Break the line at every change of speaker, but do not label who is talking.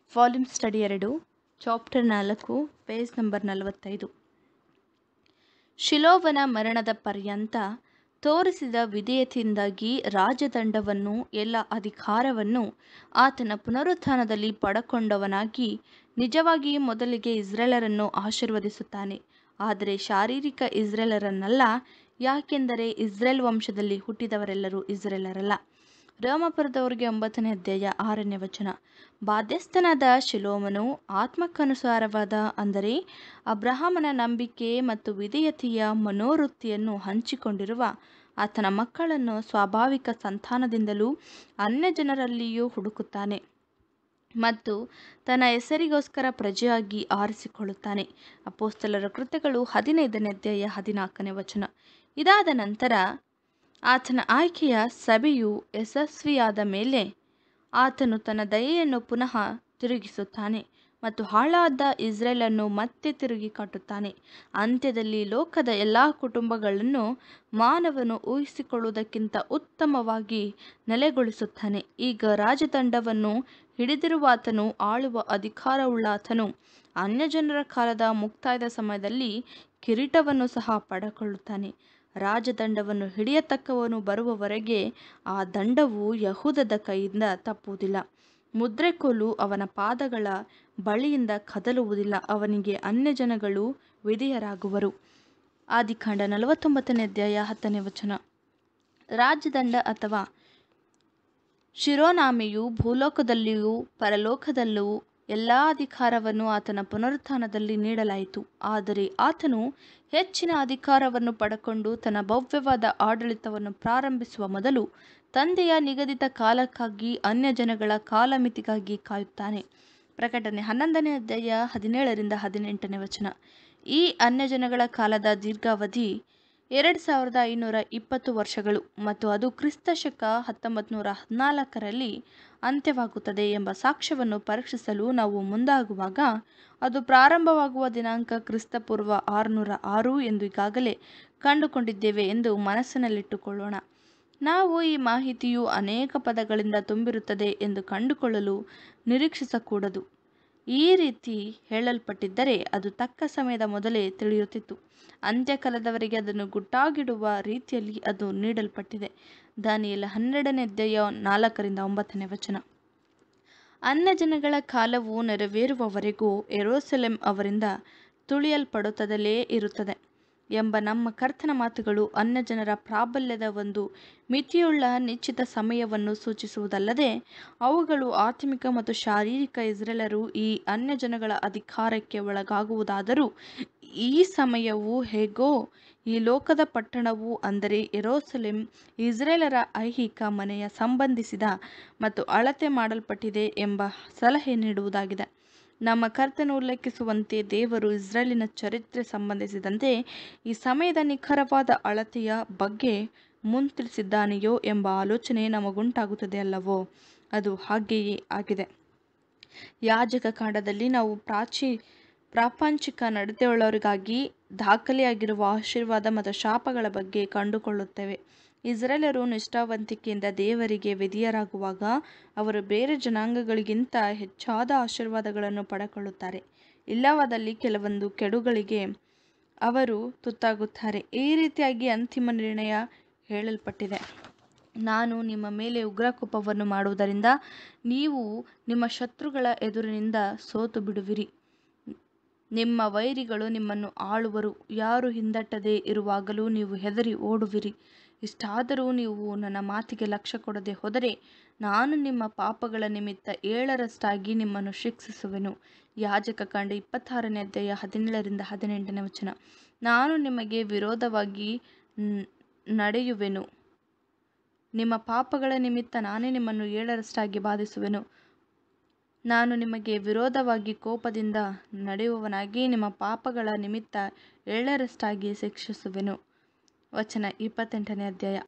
volume study ಎರಡು chapter ನಾಲ್ಕು page number ನಲವತ್ತೈದು ಶಿಲೋವನ ಮರಣದ ಪರ್ಯಂತ ತೋರಿಸಿದ ವಿಧೇಯತೆಯಿಂದಾಗಿ ರಾಜದಂಡವನ್ನು ಎಲ್ಲ ಅಧಿಕಾರವನ್ನು ಆತನ ಪುನರುತ್ಥಾನದಲ್ಲಿ ಪಡಕೊಂಡವನಾಗಿ ನಿಜವಾಗಿ ಮೊದಲಿಗೆ ಇಸ್ರೇಲರನ್ನು ಆಶೀರ್ವದಿಸುತ್ತಾನೆ ಆದರೆ ಶಾರೀರಿಕ ಇಸ್ರೇಲರನ್ನಲ್ಲ ಯಾಕೆಂದರೆ ಇಸ್ರೇಲ್ ವಂಶದಲ್ಲಿ ಹುಟ್ಟಿದವರೆಲ್ಲರೂ ಇಸ್ರೇಲರಲ್ಲ ರೋಮಪುರದವರಿಗೆ ಒಂಬತ್ತನೇ ಅಧ್ಯಾಯ ಆರನೇ ವಚನ ಬಾಧ್ಯಸ್ಥನಾದ ಶಿಲೋಮನು ಆತ್ಮಕ್ಕನುಸಾರವಾದ ಅಂದರೆ ಅಬ್ರಹಾಮನ ನಂಬಿಕೆ ಮತ್ತು ವಿಧೇಯತೆಯ ಮನೋವೃತ್ತಿಯನ್ನು ಹಂಚಿಕೊಂಡಿರುವ ಆತನ ಮಕ್ಕಳನ್ನು ಸ್ವಾಭಾವಿಕ ಸಂತಾನದಿಂದಲೂ ಅನ್ಯಜನರಲ್ಲಿಯೂ ಹುಡುಕುತ್ತಾನೆ ಮತ್ತು ತನ್ನ ಹೆಸರಿಗೋಸ್ಕರ ಪ್ರಜೆಯಾಗಿ ಆರಿಸಿಕೊಳ್ಳುತ್ತಾನೆ ಅಪೋಸ್ತಲರ ಕೃತ್ಯಗಳು ಹದಿನೈದನೇ ಅಧ್ಯಾಯ ಹದಿನಾಲ್ಕನೇ ವಚನ ಇದಾದ ನಂತರ ಆತನ ಆಯ್ಕೆಯ ಸಭೆಯು ಯಶಸ್ವಿಯಾದ ಮೇಲೆ ಆತನು ತನ್ನ ದಯೆಯನ್ನು ಪುನಃ ತಿರುಗಿಸುತ್ತಾನೆ ಮತ್ತು ಹಾಳಾದ ಇಸ್ರೇಲನ್ನು ಮತ್ತೆ ತಿರುಗಿ ಕಟ್ಟುತ್ತಾನೆ ಅಂತ್ಯದಲ್ಲಿ ಲೋಕದ ಎಲ್ಲ ಕುಟುಂಬಗಳನ್ನು ಮಾನವನು ಊಹಿಸಿಕೊಳ್ಳುವುದಕ್ಕಿಂತ ಉತ್ತಮವಾಗಿ ನೆಲೆಗೊಳಿಸುತ್ತಾನೆ ಈಗ ರಾಜದಂಡವನ್ನು ಹಿಡಿದಿರುವಾತನು ಆಳುವ ಅಧಿಕಾರವುಳ್ಳಾತನು ಅನ್ಯಜನರ ಕಾಲದ ಮುಕ್ತಾಯದ ಸಮಯದಲ್ಲಿ ಕಿರೀಟವನ್ನು ಸಹ ಪಡೆಕೊಳ್ಳುತ್ತಾನೆ ರಾಜದಂಡವನ್ನು ಹಿಡಿಯತಕ್ಕವನು ಬರುವವರೆಗೆ ಆ ದಂಡವು ಯಹೂದದ ಕೈಯಿಂದ ತಪ್ಪುವುದಿಲ್ಲ ಮುದ್ರೆಕೋಲು ಅವನ ಪಾದಗಳ ಬಳಿಯಿಂದ ಕದಲುವುದಿಲ್ಲ ಅವನಿಗೆ ಅನ್ಯಜನಗಳು ವಿಧೇಯರಾಗುವರು ಆದಿಕಾಂಡ ನಲವತ್ತೊಂಬತ್ತನೇ ಅಧ್ಯಾಯ ಹತ್ತನೇ ವಚನ ರಾಜದಂಡ ಅಥವಾ ಶಿರೋನಾಮೆಯು ಭೂಲೋಕದಲ್ಲಿಯೂ ಪರಲೋಕದಲ್ಲೂ ಎಲ್ಲ ಅಧಿಕಾರವನ್ನು ಆತನ ಪುನರುತ್ಥಾನದಲ್ಲಿ ನೀಡಲಾಯಿತು ಆದರೆ ಆತನು ಹೆಚ್ಚಿನ ಅಧಿಕಾರವನ್ನು ಪಡಕೊಂಡು ತನ್ನ ಭವ್ಯವಾದ ಆಡಳಿತವನ್ನು ಪ್ರಾರಂಭಿಸುವ ಮೊದಲು ತಂದೆಯ ನಿಗದಿತ ಕಾಲಕ್ಕಾಗಿ ಅನ್ಯಜನಗಳ ಕಾಲಮಿತಿಗಾಗಿ ಕಾಯುತ್ತಾನೆ ಪ್ರಕಟಣೆ ಹನ್ನೊಂದನೇ ಅಧ್ಯಾಯ ಹದಿನೇಳರಿಂದ ಹದಿನೆಂಟನೇ ವಚನ ಈ ಅನ್ಯಜನಗಳ ಕಾಲದ ದೀರ್ಘಾವಧಿ ಎರಡು ಸಾವಿರದ ಐನೂರ ಇಪ್ಪತ್ತು ವರ್ಷಗಳು ಮತ್ತು ಅದು ಕ್ರಿಸ್ತ ಶಕ ಹತ್ತೊಂಬತ್ತು ನೂರ ಹದಿನಾಲ್ಕರಲ್ಲಿ ಅಂತ್ಯವಾಗುತ್ತದೆ ಎಂಬ ಸಾಕ್ಷ್ಯವನ್ನು ಪರೀಕ್ಷಿಸಲು ನಾವು ಮುಂದಾಗುವಾಗ ಅದು ಪ್ರಾರಂಭವಾಗುವ ದಿನಾಂಕ ಕ್ರಿಸ್ತಪೂರ್ವ ಆರುನೂರ ಆರು ಎಂದು ಈಗಾಗಲೇ ಕಂಡುಕೊಂಡಿದ್ದೇವೆ ಎಂದು ಮನಸ್ಸಿನಲ್ಲಿಟ್ಟುಕೊಳ್ಳೋಣ ನಾವು ಈ ಮಾಹಿತಿಯು ಅನೇಕ ಪದಗಳಿಂದ ತುಂಬಿರುತ್ತದೆ ಎಂದು ಕಂಡುಕೊಳ್ಳಲು ನಿರೀಕ್ಷಿಸಕೂಡದು ಈ ರೀತಿ ಹೇಳಲ್ಪಟ್ಟಿದ್ದರೆ ಅದು ತಕ್ಕ ಸಮಯದ ಮೊದಲೇ ತಿಳಿಯುತ್ತಿತ್ತು ಅಂತ್ಯಕಾಲದವರೆಗೆ ಅದನ್ನು ಗುಟ್ಟಾಗಿಡುವ ರೀತಿಯಲ್ಲಿ ಅದು ನೀಡಲ್ಪಟ್ಟಿದೆ ದಾನಿಯೆಲ್ಲ ಹನ್ನೆರಡನೇ ಅಧ್ಯಾಯ ನಾಲ್ಕರಿಂದ ಒಂಬತ್ತನೇ ವಚನ ಅನ್ಯಜನಗಳ ಕಾಲವು ನೆರವೇರುವವರೆಗೂ ಎರೋಸೆಲೆಂ ಅವರಿಂದ ತುಳಿಯಲ್ಪಡುತ್ತದಲೇ ಇರುತ್ತದೆ ಎಂಬ ನಮ್ಮ ಕರ್ತನ ಮಾತುಗಳು ಅನ್ಯಜನರ ಪ್ರಾಬಲ್ಯದ ಒಂದು ಮಿತಿಯುಳ್ಳ ನಿಶ್ಚಿತ ಸಮಯವನ್ನು ಸೂಚಿಸುವುದಲ್ಲದೆ ಅವುಗಳು ಆತ್ಮಿಕ ಮತ್ತು ಶಾರೀರಿಕ ಇಸ್ರೇಲರು ಈ ಅನ್ಯಜನಗಳ ಅಧಿಕಾರಕ್ಕೆ ಒಳಗಾಗುವುದಾದರೂ ಈ ಸಮಯವು ಹೇಗೋ ಈ ಲೋಕದ ಪಟ್ಟಣವು ಅಂದರೆ ಎರೋಸಲೆಂ ಇಸ್ರೇಲರ ಐಹಿಕ ಮನೆಯ ಸಂಬಂಧಿಸಿದ ಮತ್ತು ಅಳತೆ ಮಾಡಲ್ಪಟ್ಟಿದೆ ಎಂಬ ಸಲಹೆ ನೀಡುವುದಾಗಿದೆ ನಮ್ಮ ಕರ್ತನು ಉಲ್ಲೇಖಿಸುವಂತೆ ದೇವರು ಇಸ್ರೇಲಿನ ಚರಿತ್ರೆ ಸಂಬಂಧಿಸಿದಂತೆ ಈ ಸಮಯದ ನಿಖರವಾದ ಅಳತೆಯ ಬಗ್ಗೆ ಮುಂತಿಳಿಸಿದ್ದಾನೆಯೋ ಎಂಬ ಆಲೋಚನೆ ನಮಗುಂಟಾಗುತ್ತದೆ ಅಲ್ಲವೋ ಅದು ಹಾಗೆಯೇ ಆಗಿದೆ ಯಾಜಕ ಕಾಂಡದಲ್ಲಿ ನಾವು ಪ್ರಾಚಿ ಪ್ರಾಪಂಚಿಕ ನಡತೆಯುಳ್ಳವರಿಗಾಗಿ ದಾಖಲೆಯಾಗಿರುವ ಆಶೀರ್ವಾದ ಮತ್ತು ಶಾಪಗಳ ಬಗ್ಗೆ ಕಂಡುಕೊಳ್ಳುತ್ತೇವೆ ಇಸ್ರೇಲರು ನಿಷ್ಠಾವಂತಿಕೆಯಿಂದ ದೇವರಿಗೆ ವಿಧಿಯರಾಗುವಾಗ ಅವರು ಬೇರೆ ಜನಾಂಗಗಳಿಗಿಂತ ಹೆಚ್ಚಾದ ಆಶೀರ್ವಾದಗಳನ್ನು ಪಡೆಕೊಳ್ಳುತ್ತಾರೆ ಇಲ್ಲವಾದಲ್ಲಿ ಕೆಲವೊಂದು ಕೆಡುಗಳಿಗೆ ಅವರು ತುತ್ತಾಗುತ್ತಾರೆ ಈ ರೀತಿಯಾಗಿ ಅಂತಿಮ ನಿರ್ಣಯ ಹೇಳಲ್ಪಟ್ಟಿದೆ ನಾನು ನಿಮ್ಮ ಮೇಲೆ ಉಗ್ರಕೋಪವನ್ನು ಮಾಡುವುದರಿಂದ ನೀವು ನಿಮ್ಮ ಶತ್ರುಗಳ ಎದುರಿನಿಂದ ಸೋತು ಬಿಡುವಿರಿ ನಿಮ್ಮ ವೈರಿಗಳು ನಿಮ್ಮನ್ನು ಆಳುವರು ಯಾರು ಹಿಂದಟ್ಟದೆ ಇರುವಾಗಲೂ ನೀವು ಹೆದರಿ ಓಡುವಿರಿ ಇಷ್ಟಾದರೂ ನೀವು ನನ್ನ ಮಾತಿಗೆ ಲಕ್ಷ್ಯ ಕೊಡದೆ ಹೋದರೆ ನಾನು ನಿಮ್ಮ ಪಾಪಗಳ ನಿಮಿತ್ತ ಏಳರಷ್ಟಾಗಿ ನಿಮ್ಮನ್ನು ಶಿಕ್ಷಿಸುವೆನು ಯಾಜಕ ಕಂಡ ಇಪ್ಪತ್ತಾರನೇ ಅಧ್ಯಾಯ ಹದಿನೇಳರಿಂದ ಹದಿನೆಂಟನೇ ವಚನ ನಾನು ನಿಮಗೆ ವಿರೋಧವಾಗಿ ನಡೆಯುವೆನು ನಿಮ್ಮ ಪಾಪಗಳ ನಿಮಿತ್ತ ನಾನೇ ನಿಮ್ಮನ್ನು ಏಳರಷ್ಟಾಗಿ ಬಾಧಿಸುವೆನು ನಾನು ನಿಮಗೆ ವಿರೋಧವಾಗಿ ಕೋಪದಿಂದ ನಡೆಯುವವನಾಗಿ ನಿಮ್ಮ ಪಾಪಗಳ ನಿಮಿತ್ತ ಏಳರಷ್ಟಾಗಿ ಶಿಕ್ಷಿಸುವೆನು ವಚನ ಇಪ್ಪತ್ತೆಂಟನೇ ಅಧ್ಯಾಯ